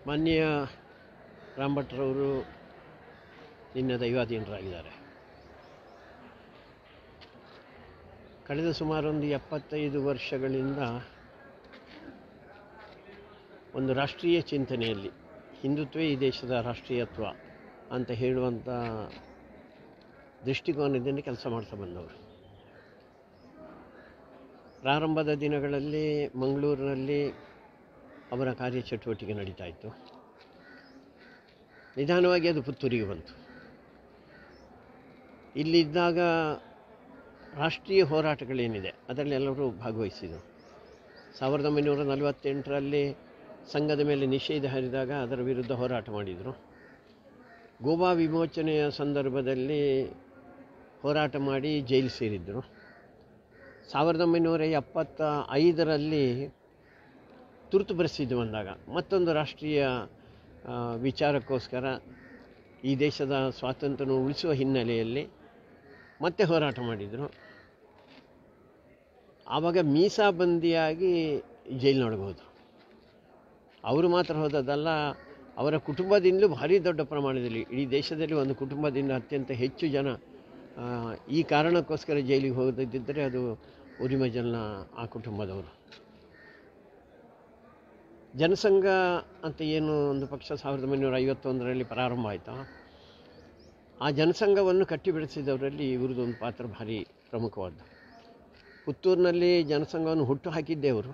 ಮಾನ್ಯ ರಾಮ್ ಭಟ್ರವರು ನಿನ್ನೆ ದೈವಾಧೀನರಾಗಿದ್ದಾರೆ ಕಳೆದ ಸುಮಾರು ಒಂದು ಎಪ್ಪತ್ತೈದು ವರ್ಷಗಳಿಂದ ಒಂದು ರಾಷ್ಟ್ರೀಯ ಚಿಂತನೆಯಲ್ಲಿ ಹಿಂದುತ್ವೇ ಈ ದೇಶದ ರಾಷ್ಟ್ರೀಯತ್ವ ಅಂತ ಹೇಳುವಂಥ ದೃಷ್ಟಿಕೋನದಿಂದ ಕೆಲಸ ಮಾಡ್ತಾ ಬಂದವರು ಪ್ರಾರಂಭದ ದಿನಗಳಲ್ಲಿ ಮಂಗಳೂರಿನಲ್ಲಿ ಅವರ ಕಾರ್ಯಚಟುವಟಿಕೆ ನಡೀತಾ ಇತ್ತು ನಿಧಾನವಾಗಿ ಅದು ಪುತ್ತೂರಿಗೆ ಬಂತು ಇಲ್ಲಿದ್ದಾಗ ರಾಷ್ಟ್ರೀಯ ಹೋರಾಟಗಳೇನಿದೆ ಅದರಲ್ಲಿ ಎಲ್ಲರೂ ಭಾಗವಹಿಸಿದರು ಸಾವಿರದ ಒಂಬೈನೂರ ನಲವತ್ತೆಂಟರಲ್ಲಿ ಸಂಘದ ಮೇಲೆ ನಿಷೇಧ ಹರಿದಾಗ ಅದರ ವಿರುದ್ಧ ಹೋರಾಟ ಮಾಡಿದರು ಗೋವಾ ವಿಮೋಚನೆಯ ಸಂದರ್ಭದಲ್ಲಿ ಹೋರಾಟ ಮಾಡಿ ಜೈಲು ಸೇರಿದ್ದರು ಸಾವಿರದ ಒಂಬೈನೂರ ಎಪ್ಪತ್ತ ಐದರಲ್ಲಿ ತುರ್ತು ಪರಿಸ್ಥಿತಿ ಬಂದಾಗ ಮತ್ತೊಂದು ರಾಷ್ಟ್ರೀಯ ಆ, ವಿಚಾರಕ್ಕೋಸ್ಕರ ಈ ದೇಶದ ಸ್ವಾತಂತ್ರ್ಯವನ್ನು ಉಳಿಸುವ ಹಿನ್ನೆಲೆಯಲ್ಲಿ ಮತ್ತೆ ಹೋರಾಟ ಮಾಡಿದರು ಆವಾಗ ಮೀಸಾಬಂದಿಯಾಗಿ ಜೈಲಿನೊಳಗೆ ಹೋದರು ಅವರು ಮಾತ್ರ ಹೋದದ್ದಲ್ಲ ಅವರ ಕುಟುಂಬದಿಂದಲೂ ಭಾರಿ ದೊಡ್ಡ ಪ್ರಮಾಣದಲ್ಲಿ ಇಡೀ ದೇಶದಲ್ಲಿ ಒಂದು ಕುಟುಂಬದಿಂದ ಅತ್ಯಂತ ಹೆಚ್ಚು ಜನ ಆ, ಈ ಕಾರಣಕ್ಕೋಸ್ಕರ ಜೈಲಿಗೆ ಹೋಗದಿದ್ದರೆ ಅದು ಉರಿಮಜಲ್ನ ಆ ಕುಟುಂಬದವರು ಜನಸಂಘ ಅಂತ ಏನು ಒಂದು ಪಕ್ಷ ಸಾವಿರದ ಒಂಬೈನೂರ ಐವತ್ತೊಂದರಲ್ಲಿ ಪ್ರಾರಂಭ ಆಯಿತಾ ಆ ಜನಸಂಘವನ್ನು ಕಟ್ಟಿ ಬೆಳೆಸಿದವರಲ್ಲಿ ಇವ್ರದ್ದೊಂದು ಪಾತ್ರ ಭಾರಿ ಪ್ರಮುಖವಾದ್ದು ಪುತ್ತೂರಿನಲ್ಲಿ ಜನಸಂಘವನ್ನು ಹುಟ್ಟು ಹಾಕಿದ್ದೇ ಅವರು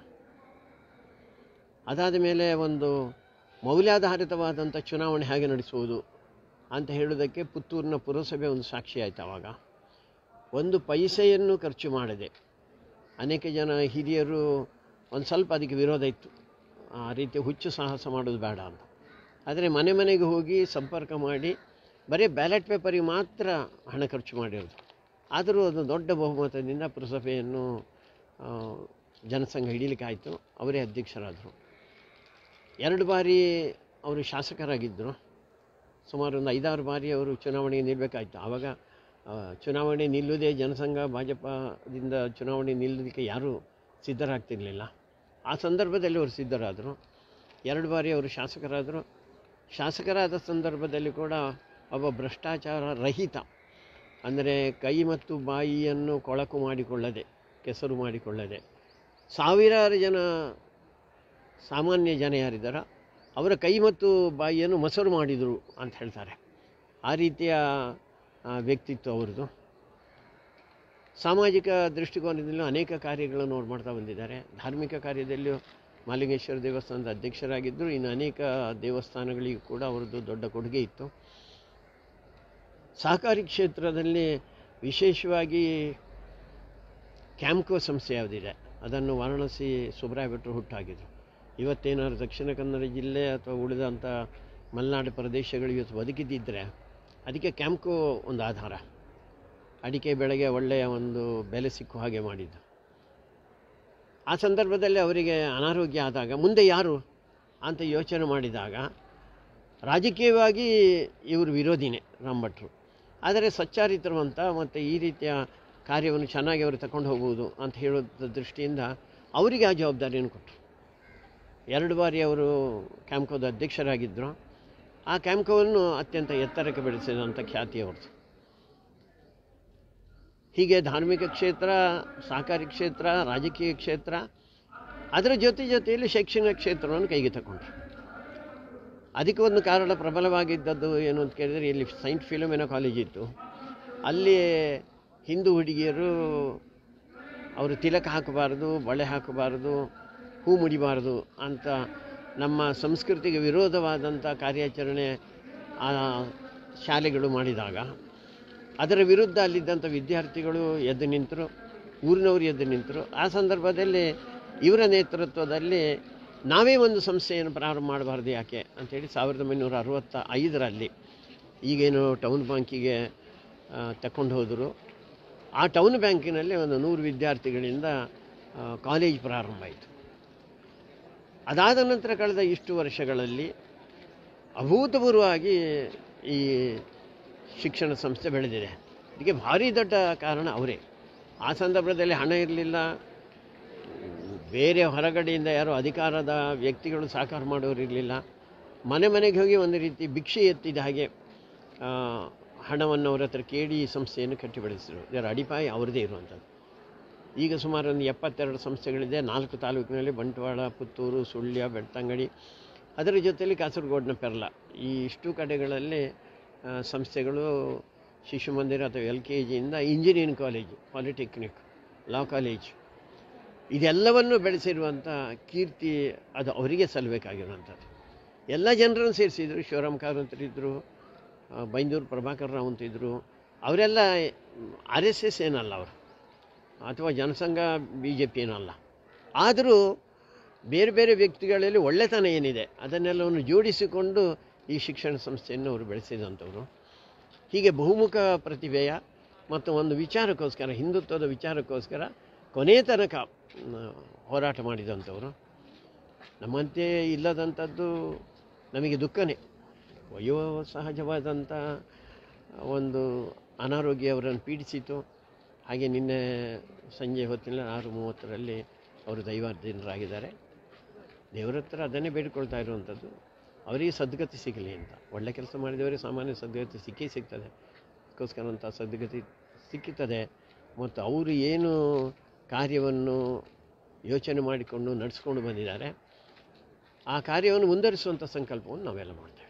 ಅದಾದ ಮೇಲೆ ಒಂದು ಮೌಲ್ಯಾಧಾರಿತವಾದಂಥ ಚುನಾವಣೆ ಹೇಗೆ ನಡೆಸುವುದು ಅಂತ ಹೇಳೋದಕ್ಕೆ ಪುತ್ತೂರಿನ ಪುರಸಭೆ ಒಂದು ಸಾಕ್ಷಿ ಆಯಿತು ಆವಾಗ ಒಂದು ಪೈಸೆಯನ್ನು ಖರ್ಚು ಮಾಡದೆ ಅನೇಕ ಜನ ಹಿರಿಯರು ಒಂದು ಸ್ವಲ್ಪ ಅದಕ್ಕೆ ವಿರೋಧ ಇತ್ತು ಆ ರೀತಿ ಹುಚ್ಚು ಸಾಹಸ ಮಾಡೋದು ಬೇಡ ಅಂತ ಆದರೆ ಮನೆ ಮನೆಗೆ ಹೋಗಿ ಸಂಪರ್ಕ ಮಾಡಿ ಬರೀ ಬ್ಯಾಲೆಟ್ ಪೇಪರಿಗೆ ಮಾತ್ರ ಹಣ ಖರ್ಚು ಮಾಡಿರೋದು ಆದರೂ ಅದು ದೊಡ್ಡ ಬಹುಮತದಿಂದ ಪುರಸಭೆಯನ್ನು ಆ, ಜನಸಂಘ ಹಿಡೀಲಿಕ್ಕೆ ಆಯಿತು ಅವರೇ ಅಧ್ಯಕ್ಷರಾದರು ಎರಡು ಬಾರಿ ಅವರು ಶಾಸಕರಾಗಿದ್ದರು ಸುಮಾರು ಒಂದು ಐದಾರು ಬಾರಿ ಅವರು ಚುನಾವಣೆಗೆ ನಿಲ್ಲಬೇಕಾಯ್ತು ಆವಾಗ ಆ, ಚುನಾವಣೆ ನಿಲ್ಲುವುದೇ ಜನಸಂಘ ಭಾಜಪದಿಂದ ಚುನಾವಣೆ ನಿಲ್ಲೋದಕ್ಕೆ ಯಾರೂ ಸಿದ್ಧರಾಗ್ತಿರಲಿಲ್ಲ ಆ ಸಂದರ್ಭದಲ್ಲಿ ಅವರು ಸಿದ್ಧರಾದರು ಎರಡು ಬಾರಿ ಅವರು ಶಾಸಕರಾದರು ಶಾಸಕರಾದ ಸಂದರ್ಭದಲ್ಲಿ ಕೂಡ ಒಬ್ಬ ಭ್ರಷ್ಟಾಚಾರ ರಹಿತ ಅಂದರೆ ಕೈ ಮತ್ತು ಬಾಯಿಯನ್ನು ಕೊಳಕು ಮಾಡಿಕೊಳ್ಳದೆ ಕೆಸರು ಮಾಡಿಕೊಳ್ಳದೆ ಸಾವಿರಾರು ಜನ ಸಾಮಾನ್ಯ ಜನ ಯಾರಿದ್ದಾರೋ ಅವರ ಕೈ ಮತ್ತು ಬಾಯಿಯನ್ನು ಮೊಸರು ಮಾಡಿದರು ಅಂತ ಹೇಳ್ತಾರೆ ಆ ರೀತಿಯ ಆ, ವ್ಯಕ್ತಿತ್ವ ಅವ್ರದ್ದು ಸಾಮಾಜಿಕ ದೃಷ್ಟಿಕೋನದಲ್ಲೂ ಅನೇಕ ಕಾರ್ಯಗಳನ್ನು ಅವ್ರು ಮಾಡ್ತಾ ಬಂದಿದ್ದಾರೆ ಧಾರ್ಮಿಕ ಕಾರ್ಯದಲ್ಲಿಯೂ ಮಾಲಿಂಗೇಶ್ವರ ದೇವಸ್ಥಾನದ ಅಧ್ಯಕ್ಷರಾಗಿದ್ದರು ಇನ್ನು ಅನೇಕ ದೇವಸ್ಥಾನಗಳಿಗೂ ಕೂಡ ಅವರದ್ದು ದೊಡ್ಡ ಕೊಡುಗೆ ಇತ್ತು ಸಹಕಾರಿ ಕ್ಷೇತ್ರದಲ್ಲಿ ವಿಶೇಷವಾಗಿ ಕ್ಯಾಂಪ್ಕೋ ಸಂಸ್ಥೆ ಯಾವುದಿದೆ ಅದನ್ನು ವಾರಾಣಸಿ ಸುಬ್ರಾಯ ಭಟ್ರು ಹುಟ್ಟಾಕಿದ್ರು ಇವತ್ತೇನಾದ್ರು ದಕ್ಷಿಣ ಕನ್ನಡ ಜಿಲ್ಲೆ ಅಥವಾ ಉಳಿದಂಥ ಮಲೆನಾಡು ಪ್ರದೇಶಗಳು ಇವತ್ತು ಬದುಕಿದ್ದಿದ್ದರೆ ಅದಕ್ಕೆ ಕ್ಯಾಂಪ್ಕೋ ಒಂದು ಆಧಾರ ಅಡಿಕೆ ಬೆಳೆಗೆ ಒಳ್ಳೆಯ ಒಂದು ಬೆಲೆ ಸಿಕ್ಕುವ ಹಾಗೆ ಮಾಡಿದ್ದು ಆ ಸಂದರ್ಭದಲ್ಲಿ ಅವರಿಗೆ ಅನಾರೋಗ್ಯ ಆದಾಗ ಮುಂದೆ ಯಾರು ಅಂತ ಯೋಚನೆ ಮಾಡಿದಾಗ ರಾಜಕೀಯವಾಗಿ ಇವರು ವಿರೋಧಿನೇ ರಾಮ್ ಭಟ್ರು ಆದರೆ ಸಚ್ಚಾರಿತ್ರವಂತ ಮತ್ತು ಈ ರೀತಿಯ ಕಾರ್ಯವನ್ನು ಚೆನ್ನಾಗಿ ಅವರು ತಗೊಂಡು ಹೋಗ್ಬೋದು ಅಂತ ಹೇಳೋದ ದೃಷ್ಟಿಯಿಂದ ಅವರಿಗೆ ಆ ಜವಾಬ್ದಾರಿಯನ್ನು ಕೊಟ್ಟರು ಎರಡು ಬಾರಿ ಅವರು ಕ್ಯಾಂಪ್ಕೋದ ಅಧ್ಯಕ್ಷರಾಗಿದ್ದರು ಆ ಕ್ಯಾಂಪ್ಕೋವನ್ನು ಅತ್ಯಂತ ಎತ್ತರಕ್ಕೆ ಬೆಳೆಸಿದಂಥ ಖ್ಯಾತಿ ಅವ್ರದ್ದು ಹೀಗೆ ಧಾರ್ಮಿಕ ಕ್ಷೇತ್ರ ಸಹಕಾರಿ ಕ್ಷೇತ್ರ ರಾಜಕೀಯ ಕ್ಷೇತ್ರ ಅದರ ಜೊತೆ ಜೊತೆಯಲ್ಲಿ ಶೈಕ್ಷಣಿಕ ಕ್ಷೇತ್ರವನ್ನು ಕೈಗೆ ತಗೊಂಡ್ರು ಅದಕ್ಕೆ ಒಂದು ಕಾರಣ ಪ್ರಬಲವಾಗಿದ್ದದ್ದು ಏನು ಅಂತ ಕೇಳಿದರೆ ಇಲ್ಲಿ ಸೈಂಟ್ ಫಿಲೋಮಿನಾ ಕಾಲೇಜ್ ಇತ್ತು ಅಲ್ಲಿ ಹಿಂದೂ ಹುಡುಗಿಯರು ಅವರು ತಿಲಕ ಹಾಕಬಾರ್ದು ಬಳೆ ಹಾಕಬಾರ್ದು ಹೂ ಮುಡಿಬಾರ್ದು ಅಂತ ನಮ್ಮ ಸಂಸ್ಕೃತಿಗೆ ವಿರೋಧವಾದಂಥ ಕಾರ್ಯಾಚರಣೆ ಆ ಶಾಲೆಗಳು ಮಾಡಿದಾಗ ಅದರ ವಿರುದ್ಧ ಅಲ್ಲಿದ್ದಂಥ ವಿದ್ಯಾರ್ಥಿಗಳು ಎದ್ದು ನಿಂತರು ಊರಿನವರು ಎದ್ದು ನಿಂತರು ಆ ಸಂದರ್ಭದಲ್ಲಿ ಇವರ ನೇತೃತ್ವದಲ್ಲಿ ನಾವೇ ಒಂದು ಸಂಸ್ಥೆಯನ್ನು ಪ್ರಾರಂಭ ಮಾಡಬಾರ್ದು ಯಾಕೆ ಅಂಥೇಳಿ ಸಾವಿರದ ಒಂಬೈನೂರ ಅರವತ್ತ ಐದರಲ್ಲಿ ಈಗೇನು ಟೌನ್ ಬ್ಯಾಂಕಿಗೆ ತಗೊಂಡು ಹೋದರು ಆ ಟೌನ್ ಬ್ಯಾಂಕಿನಲ್ಲಿ ಒಂದು ನೂರು ವಿದ್ಯಾರ್ಥಿಗಳಿಂದ ಆ, ಕಾಲೇಜ್ ಪ್ರಾರಂಭ ಆಯಿತು ಅದಾದ ನಂತರ ಕಳೆದ ಇಷ್ಟು ವರ್ಷಗಳಲ್ಲಿ ಅಭೂತಪೂರ್ವವಾಗಿ ಈ ಶಿಕ್ಷಣ ಸಂಸ್ಥೆ ಬೆಳೆದಿದೆ ಇದಕ್ಕೆ ಭಾರಿ ದೊಡ್ಡ ಕಾರಣ ಅವರೇ ಆ ಸಂದರ್ಭದಲ್ಲಿ ಹಣ ಇರಲಿಲ್ಲ ಬೇರೆ ಹೊರಗಡೆಯಿಂದ ಯಾರೋ ಅಧಿಕಾರದ ವ್ಯಕ್ತಿಗಳು ಸಾಕಾರ ಮಾಡೋರು ಇರಲಿಲ್ಲ ಮನೆ ಮನೆಗೆ ಹೋಗಿ ಒಂದು ರೀತಿ ಭಿಕ್ಷೆ ಎತ್ತಿದ ಹಾಗೆ ಆ, ಹಣವನ್ನು ಅವರ ಹತ್ರ ಕೇಳಿ ಈ ಸಂಸ್ಥೆಯನ್ನು ಕಟ್ಟಿ ಬೆಳೆಸಿದರು ಇದರ ಅಡಿಪಾಯ ಅವರದೇ ಇರುವಂಥದ್ದು ಈಗ ಸುಮಾರು ಒಂದು ಎಪ್ಪತ್ತೆರಡು ಸಂಸ್ಥೆಗಳಿದೆ ನಾಲ್ಕು ತಾಲೂಕಿನಲ್ಲಿ ಬಂಟ್ವಾಳ ಪುತ್ತೂರು ಸುಳ್ಯ ಬೆಳ್ತಂಗಡಿ ಅದರ ಜೊತೆಯಲ್ಲಿ ಕಾಸರಗೋಡಿನ ಪೆರ್ಲ ಈ ಇಷ್ಟು ಕಡೆಗಳಲ್ಲಿ ಆ, ಸಂಸ್ಥೆಗಳು ಶಿಶು ಮಂದಿರ ಅಥವಾ ಎಲ್ ಕೆ ಜಿಯಿಂದ engineering college polytechnic law college ಇದೆಲ್ಲವನ್ನು ಬೆಳೆಸಿರುವಂಥ ಕೀರ್ತಿ ಅದು ಅವರಿಗೆ ಸಲ್ಲಬೇಕಾಗಿರುವಂಥದ್ದು ಎಲ್ಲ ಜನರನ್ನು ಸೇರಿಸಿದ್ರು ಶಿವರಾಮ್ ಕಾರಂತರಿದ್ದರು ಬೈಂದೂರು ಪ್ರಭಾಕರ್ ರಾವ್ ಅಂತಿದ್ರು ಅವರೆಲ್ಲ ಆರ್ ಎಸ್ ಎಸ್ ಏನಲ್ಲ ಅವರು ಅಥವಾ ಜನಸಂಘ ಬಿ ಜೆ ಪಿ ಏನಲ್ಲ ಆದರೂ ಬೇರೆ ಬೇರೆ ವ್ಯಕ್ತಿಗಳಲ್ಲಿ ಒಳ್ಳೆತನ ಏನಿದೆ ಅದನ್ನೆಲ್ಲವನ್ನು ಜೋಡಿಸಿಕೊಂಡು ಈ ಶಿಕ್ಷಣ ಸಂಸ್ಥೆಯನ್ನು ಅವರು ಬೆಳೆಸಿದಂಥವ್ರು ಹೀಗೆ ಬಹುಮುಖ ಪ್ರತಿಭೆಯ ಮತ್ತು ಒಂದು ವಿಚಾರಕ್ಕೋಸ್ಕರ ಹಿಂದುತ್ವದ ವಿಚಾರಕ್ಕೋಸ್ಕರ ಕೊನೆಯ ತನಕ ಮ್, ಹೋರಾಟ ಮಾಡಿದಂಥವ್ರು ನಮ್ಮಂತೆ ಇಲ್ಲದಂಥದ್ದು ನಮಗೆ ದುಃಖನೇ ವಯೋ ಸಹಜವಾದಂಥ ಒಂದು ಅನಾರೋಗ್ಯ ಅವರನ್ನು ಪೀಡಿಸಿತು ಹಾಗೆ ನಿನ್ನೆ ಸಂಜೆ ಹೊತ್ತಿನ ಆರು ಮೂವತ್ತರಲ್ಲಿ ಅವರು ದೈವಾಧೀನರಾಗಿದ್ದಾರೆ ದೇವರ ಹತ್ರ ಅದನ್ನೇ ಬೇಡಿಕೊಳ್ತಾ ಇರುವಂಥದ್ದು ಅವರಿಗೆ ಸದ್ಗತಿ ಸಿಗಲಿ ಅಂತ ಒಳ್ಳೆ ಕೆಲಸ ಮಾಡಿದವರಿಗೆ ಸಾಮಾನ್ಯ ಸದ್ಗತಿ ಸಿಕ್ಕೇ ಸಿಗ್ತದೆ ಅದಕ್ಕೋಸ್ಕರ ಅಂಥ ಸದ್ಗತಿ ಸಿಕ್ಕುತ್ತದೆ ಮತ್ತು ಅವರು ಏನು ಕಾರ್ಯವನ್ನು ಯೋಚನೆ ಮಾಡಿಕೊಂಡು ನಡೆಸ್ಕೊಂಡು ಬಂದಿದ್ದಾರೆ ಆ ಕಾರ್ಯವನ್ನು ಮುಂದುವರಿಸುವಂಥ ಸಂಕಲ್ಪವನ್ನು ನಾವೆಲ್ಲ ಮಾಡ್ತೇವೆ